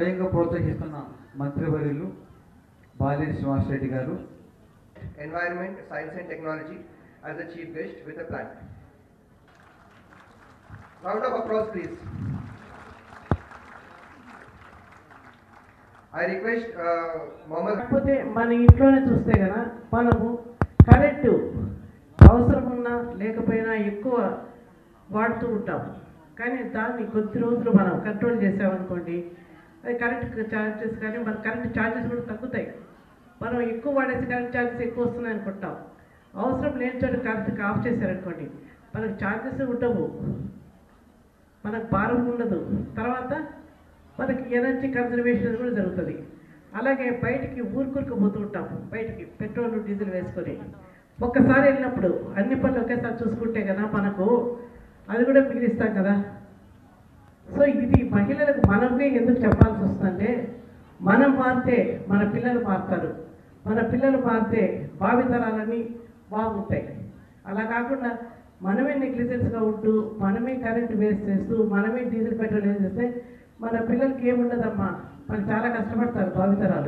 స్వయంగా ప్రోత్సహిస్తున్న మంత్రివర్యులు బాలినేని శ్రీనివాస్ రెడ్డి గారు Environment, Science and Technology as the chief guest with a plant. Round of applause, please. I request uh, Mohammed. కాకపోతే మన ఇంట్లోనే చూస్తే కదా మనము కరెంటు అవసరం ఉన్నా లేకపోయినా ఎక్కువ వాడుతూ ఉంటాం కానీ దాన్ని కొద్ది రోజులు మనం కంట్రోల్ చేసామనుకోండి అది కరెంట్ ఛార్జెస్ కానీ మన కరెంట్ ఛార్జెస్ కూడా తగ్గుతాయి మనం ఎక్కువ వాడేసి కరెంట్ ఛార్జెస్ ఎక్కువ వస్తున్నాయి అనుకుంటాం అవసరం లేని చోట కరెంట్ ఆఫ్ చేశారనుకోండి మనకు ఛార్జెస్ ఉండవు మనకు భారం ఉండదు తర్వాత మనకి ఎనర్జీ కన్జర్వేషన్ కూడా జరుగుతుంది అలాగే బయటికి ఊరుకూరుకు పోతూ ఉంటాం బయటికి పెట్రోల్ డీజిల్ వేసుకొని ఒక్కసారి వెళ్ళినప్పుడు అన్ని పనులు ఒకేసారి చూసుకుంటే కదా మనకు అది కూడా మిగిలిస్తాం కదా సో ఇది మహిళలకు మనమే ఎందుకు చెప్పాల్సి వస్తుందంటే మనం మారితే మన పిల్లలు మారుతారు మన పిల్లలు మారితే భావితరాలని బాగుంటాయి అలా కాకుండా మనమే నెగ్లిజెన్స్గా ఉంటూ మనమే కరెంట్ వేస్ట్ చేస్తూ మనమే డీజిల్ పెట్రోల్ వేస్ట్ చేస్తే మన పిల్లలకి ఏముండదమ్మా వాళ్ళు చాలా కష్టపడతారు భావితరాలు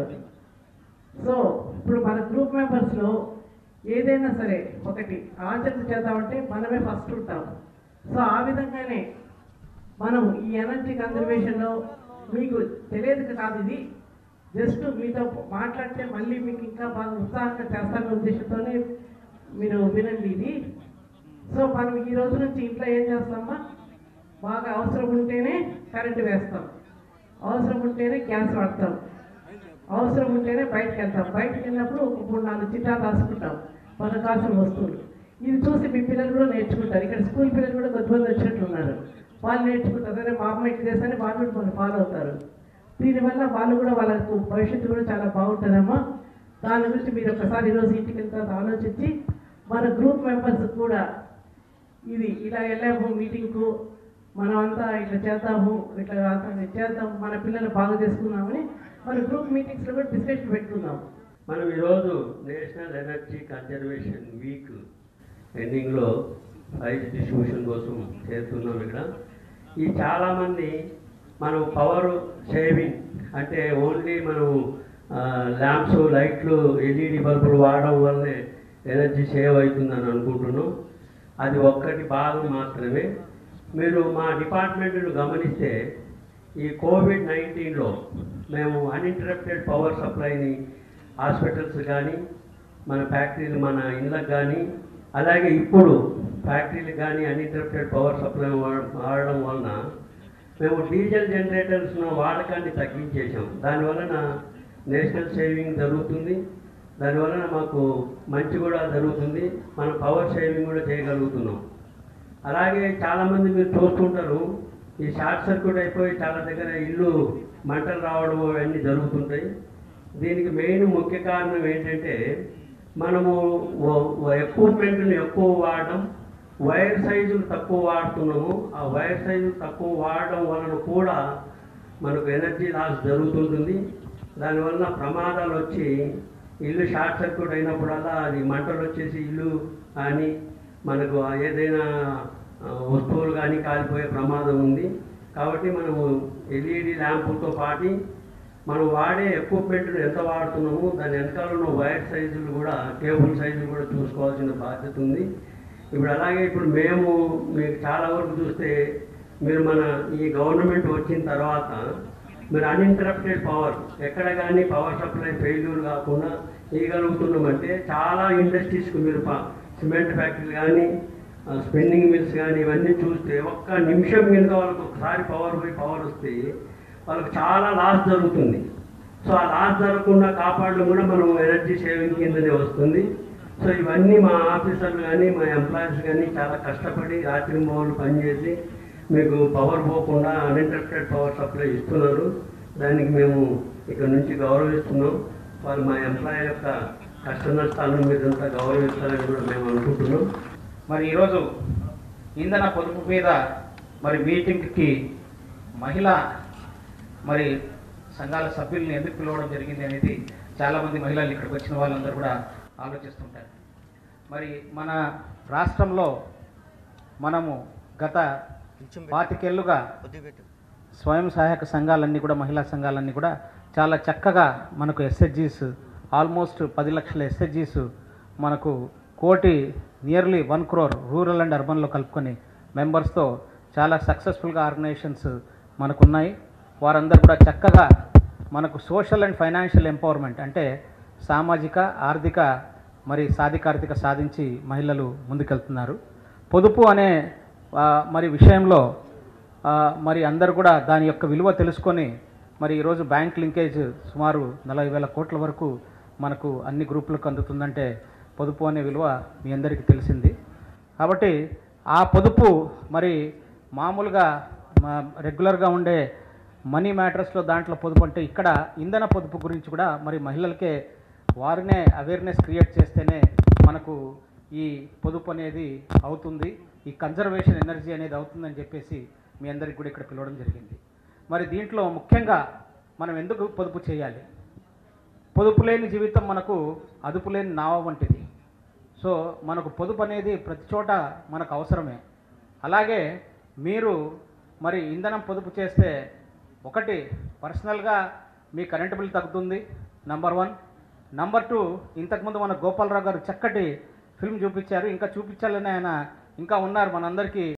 సో ఇప్పుడు మన గ్రూప్ మెంబర్స్లో ఏదైనా సరే ఒకటి ఆచరణ చేద్దామంటే మనమే ఫస్ట్ ఉంటాం సో ఆ విధంగానే మనం ఈ ఎనర్జీ కన్జర్వేషన్లో మీకు తెలియదు కాదు ఇది జస్ట్ మీతో మాట్లాడితే మళ్ళీ మీకు ఇంకా బాగా ఉత్సాహంగా చేస్తారనే ఉద్దేశంతోనే మీరు వినండి ఇది సో మనం ఈ రోజు నుంచి ఇంట్లో ఏం చేస్తామా బాగా అవసరం ఉంటేనే కరెంటు వేస్తాం అవసరం ఉంటేనే గ్యాస్ వాడతాం అవసరం ఉంటేనే బయటకు వెళ్తాం బయటకు వెళ్ళినప్పుడు ఒక మూడు నాలుగు చిట్టాలు రాసుకుంటాం మనకు కావాల్సిన వస్తువులు ఇది చూసి మీ పిల్లలు కూడా నేర్చుకుంటారు ఇక్కడ స్కూల్ పిల్లలు కూడా కొంతమంది వచ్చినట్లు ఉన్నారు వాళ్ళు నేర్చుకుంటారు అదే మా అమ్మ ఇట్లా చేస్తే వాళ్ళు కూడా కొన్ని ఫాలో అవుతారు దీనివల్ల వాళ్ళు కూడా వాళ్ళకు భవిష్యత్తు కూడా చాలా బాగుంటుందమ్మా దాని గురించి మీరు ఒకసారి ఈరోజు ఇంటికి వెళ్తే ఆలోచించి మన గ్రూప్ మెంబర్స్ కూడా ఇది ఇలా వెళ్ళాము మీటింగ్కు మనం అంతా ఇట్లా చేద్దాము ఇట్లా అంతా చేద్దాం మన పిల్లలు బాగా చేసుకుందామని మన గ్రూప్ మీటింగ్స్లో కూడా డిస్కషన్ పెట్టుకుందాం మనం ఈరోజు నేషనల్ ఎనర్జీ కన్జర్వేషన్ వీక్ ఎండింగ్లో ప్రైజ్ డిస్ట్రిబ్యూషన్ కోసం చేస్తున్నాం ఇక్కడ ఈ చాలామంది మనం పవర్ సేవింగ్ అంటే ఓన్లీ మనం ల్యాంప్స్ లైట్లు ఎల్ఈడి బల్బులు వాడడం వల్లనే ఎనర్జీ సేవ్ అవుతుందని అనుకుంటున్నాం అది ఒక్కటి భాగం మాత్రమే మీరు మా డిపార్ట్మెంట్ను గమనిస్తే ఈ కోవిడ్ నైన్టీన్లో మేము అన్ఇంటరప్టెడ్ పవర్ సప్లైని హాస్పిటల్స్ కానీ మన ఫ్యాక్టరీలు మన ఇళ్ళకి కానీ అలాగే ఇప్పుడు ఫ్యాక్టరీలకు కానీ అన్ఇంటరప్టెడ్ పవర్ సప్లై వాడడం వలన మేము డీజిల్ జనరేటర్స్ వాడకాన్ని తగ్గించేసాం దానివలన నేషనల్ సేవింగ్ జరుగుతుంది దానివలన మాకు మంచి కూడా జరుగుతుంది మనం పవర్ సేవింగ్ కూడా చేయగలుగుతున్నాం అలాగే చాలామంది మీరు చూస్తుంటారు ఈ షార్ట్ సర్క్యూట్ అయిపోయి చాలా దగ్గర ఇల్లు మంటలు రావడం అవన్నీ జరుగుతుంటాయి దీనికి మెయిన్ ముఖ్య కారణం ఏంటంటే మనము ఎక్విప్మెంట్ని ఎక్కువ వాడడం వైర్ సైజులు తక్కువ వాడుతున్నాము ఆ వైర్ సైజులు తక్కువ వాడడం వలన కూడా మనకు ఎనర్జీ లాస్ జరుగుతుంటుంది దానివల్ల ప్రమాదాలు వచ్చి ఇల్లు షార్ట్ సర్క్యూట్ అయినప్పుడల్లా అది మంటలు వచ్చేసి ఇల్లు కానీ మనకు ఏదైనా ఆ, వస్తువులు కానీ కాలిపోయే ప్రమాదం ఉంది కాబట్టి మనము ఎల్ఈడి ల్యాంపులతో పాటు మనం వాడే ఎక్విప్మెంట్ను ఎంత వాడుతున్నామో దాని వెనకాల ఉన్న వైర్ సైజులు కూడా కేబుల్ సైజులు కూడా చూసుకోవాల్సిన బాధ్యత ఉంది ఇప్పుడు అలాగే ఇప్పుడు మేము మీకు చాలా వరకు చూస్తే మీరు మన ఈ గవర్నమెంట్ వచ్చిన తర్వాత మీరు అన్ఇంటరప్టెడ్ పవర్ ఎక్కడ కానీ పవర్ సప్లై ఫెయిల్యూర్ కాకుండా ఇవ్వగలుగుతున్నామంటే చాలా ఇండస్ట్రీస్కి మీరు ప- సిమెంట్ ఫ్యాక్టరీలు కానీ స్పిన్నింగ్ మిల్స్ కానీ ఇవన్నీ చూస్తే ఒక్క నిమిషం కింద వాళ్ళకి ఒకసారి పవర్ పోయి పవర్ వస్తే వాళ్ళకి చాలా లాస్ జరుగుతుంది సో ఆ లాస్ జరగకుండా కాపాడడం కూడా మనం ఎనర్జీ సేవింగ్ కిందనే వస్తుంది సో ఇవన్నీ మా ఆఫీసర్లు కానీ మా ఎంప్లాయీస్ కానీ చాలా కష్టపడి రాత్రి మౌలు పనిచేసి మీకు పవర్ పోకుండా అన్ఇంటరప్టెడ్ పవర్ సప్లై ఇస్తున్నారు దానికి మేము ఇక్కడ నుంచి గౌరవిస్తున్నాం వాళ్ళు మా ఎంప్లాయీ యొక్క కష్ట నష్టాలను మీరంతా గౌరవిస్తారని కూడా మేము అనుకుంటున్నాం మరి ఈరోజు ఇంధన పొదుపు మీద మరి మీటింగ్కి మహిళ మరి సంఘాల సభ్యుల్ని ఎందుకు పిలవడం జరిగింది అనేది చాలామంది మహిళలు ఇక్కడికి వచ్చిన వాళ్ళందరూ కూడా ఆలోచిస్తుంటారు మరి మన రాష్ట్రంలో మనము గత పాతికేళ్లుగా స్వయం సహాయక సంఘాలన్నీ కూడా మహిళా సంఘాలన్నీ కూడా చాలా చక్కగా మనకు ఎస్హెచ్జీస్ ఆల్మోస్ట్ పది లక్షల ఎస్హెచ్జీస్ మనకు కోటి nearly one crore rural and అర్బన్లో కలుపుకొని మెంబర్స్తో చాలా సక్సెస్ఫుల్గా ఆర్గనైజేషన్స్ మనకున్నాయి వారందరూ కూడా చక్కగా మనకు సోషల్ అండ్ ఫైనాన్షియల్ ఎంపవర్మెంట్ అంటే సామాజిక ఆర్థిక మరి సాధికారిక సాధించి మహిళలు ముందుకెళ్తున్నారు పొదుపు అనే ఆ, మరి విషయంలో ఆ, మరి అందరూ కూడా దాని యొక్క విలువ తెలుసుకొని మరి ఈరోజు బ్యాంక్ లింకేజ్ సుమారు నలభై వేల కోట్ల వరకు మనకు అన్ని గ్రూపులకు అందుతుందంటే పొదుపు అనే విలువ మీ అందరికీ తెలిసింది కాబట్టి ఆ పొదుపు మరి మామూలుగా మా- రెగ్యులర్గా ఉండే మనీ మ్యాటర్స్లో దాంట్లో పొదుపు అంటే ఇక్కడ ఇంధన పొదుపు గురించి కూడా మరి మహిళలకే వారినే అవేర్నెస్ క్రియేట్ చేస్తేనే మనకు ఈ పొదుపు అనేది అవుతుంది ఈ కన్జర్వేషన్ ఎనర్జీ అనేది అవుతుందని చెప్పేసి మీ అందరికి కూడా ఇక్కడ పిలవడం జరిగింది మరి దీంట్లో ముఖ్యంగా మనం ఎందుకు పొదుపు చేయాలి పొదుపు లేని జీవితం మనకు అదుపు లేని నావ వంటిది సో మనకు పొదుపు అనేది ప్రతి చోట మనకు అవసరమే అలాగే మీరు మరి ఇంధనం పొదుపు చేస్తే ఒకటి పర్సనల్గా మీ కరెంటు బిల్ తగ్గుతుంది నంబర్ వన్ నంబర్ టూ ఇంతకుముందు మన గోపాలరావు గారు చక్కటి ఫిల్మ్ చూపించారు ఇంకా చూపించాలని ఆయన ఇంకా ఉన్నారు మనందరికీ